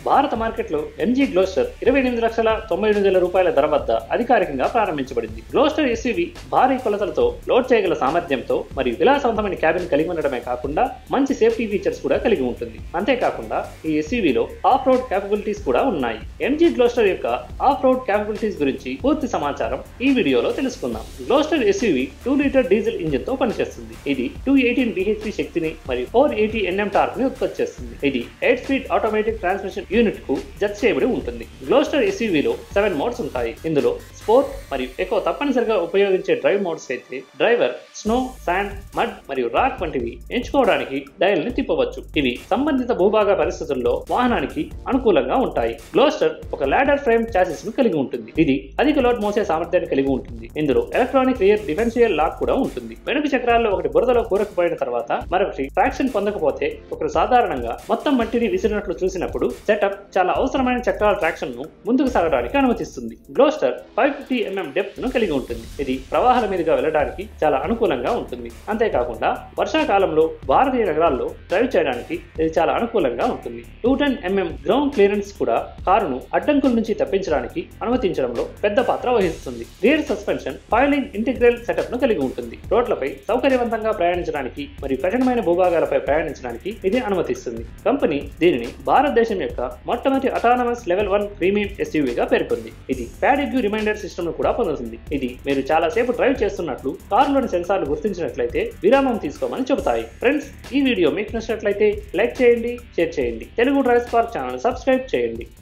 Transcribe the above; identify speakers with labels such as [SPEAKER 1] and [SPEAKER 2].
[SPEAKER 1] భారత మార్కెట్లో MG Gloucester ఇరవై ఎనిమిది లక్షల తొంభై ఎనిమిది వేల రూపాయల ధర వద్ద అధికారికంగా ప్రారంభించబడింది గ్లోస్టర్ ఎస్యూవి భారీ కొలతలతో లోడ్ చేయగల సామర్థ్యంతో మరియు విలాసవంతమైన క్యాబిన్ కలిగి ఉండడమే కాకుండా మంచి సేఫ్టీ ఫీచర్స్ కూడా కలిగి ఉంటుంది అంతేకాకుండా ఈ ఎస్యూవీలో ఆఫ్ రోడ్ క్యాపబిలిటీస్ కూడా ఉన్నాయి ఎంజీ గ్లోస్టర్ యొక్క ఆఫ్ రోడ్ క్యాపబిలిటీస్ గురించి పూర్తి సమాచారం ఈ వీడియోలో తెలుసుకుందాం Gloster SUV two litre diesel engine తో పనిచేస్తుంది ఇది టూ ఎయిటీన్ బిహెచ్పి శక్తిని మరియు ఫోర్ ఎయిటీ ఎన్ఎం టార్క్ ని ఉత్పత్తి చేస్తుంది ఇది eight speed automatic transmission unit కు జత చేయబడి ఉంటుంది గ్లోస్టర్ ఎస్యూవీలో సెవెన్ మోడ్స్ ఉంటాయి ఇందులో స్పోర్ట్ మరియు ఎక్కువ తప్పనిసరిగా ఉపయోగించే డ్రైవ్ మోడ్స్ అయితే డ్రైవర్ స్నో శాండ్ మడ్ మరియు రాక్ వంటివి ఎంచుకోవడానికి డయల్ ని తిప్పవచ్చు ఇవి సంబంధిత భూభాగ పరిస్థితుల్లో వాహనానికి అనుకూలంగా ఉంటాయి గ్లోస్టర్ ఒక లాడర్ ఫ్రేమ్ చాసిస్ ను కలిగి ఉంటుంది ఇది అధిక లోడ్ మోసే సామర్థ్యాన్ని కలిగి ఉంటుంది ఇందులో ఎలక్ట్రానిక్ రియర్ డిఫెన్షియల్ లాక్ కూడా ఉంటుంది వెనుక చక్రాల్లో ఒకటి బురదలో కూరకపోయిన తర్వాత మరొకటి ట్రాక్షన్ పొందకపోతే ఒకరు సాధారణంగా మొత్తం మట్టిని విసిరినట్లు చూసినప్పుడు సెటప్ చాలా అవసరమైన చక్రాల ట్రాక్షన్ ను ముందుకు సాగడానికి అనుమతిస్తుంది Gloster five fifty MM depth ను కలిగి ఉంటుంది ఇది ప్రవాహాల మీదుగా వెళ్ళడానికి చాలా అనుకూలంగా ఉంటుంది అంతేకాకుండా వర్షాకాలంలో భారతీయ నగరాల్లో డ్రైవ్ చేయడానికి ఇది చాలా అనుకూలంగా ఉంటుంది two ten MM ground clearance కూడా కారును అడ్డంకుల నుంచి తప్పించడానికి అనుమతించడంలో పెద్ద పాత్ర వహిస్తుంది rear suspension five link integral setup ను కలిగి ఉంటుంది రోడ్లపై సౌకర్యవంతంగా ప్రయాణించడానికి మరియు కఠినమైన భూభాగాలపై ప్రయాణించడానికి ఇది అనుమతిస్తుంది కంపెనీ దీనిని భారతదేశం యొక్క మొట్టమొదటి అటానమస్ లెవెల్ వన్ ప్రీమియం ఎస్యూవీగా పేర్కొంది ఇది ప్యాడిగ్యూ రిమైండర్ సిస్టమ్ ను కూడా పొందుతుంది ఇది మీరు చాలా సేపు డ్రైవ్ చేస్తున్నట్లు కారులోని సెన్సార్లు గుర్తించినట్లయితే విరామం తీసుకోమని చెబుతాయి ఫ్రెండ్స్ ఈ వీడియో మీకు నచ్చినట్లయితే లైక్ చేయండి షేర్ చేయండి Telugu drive spark channel subscribe చేయండి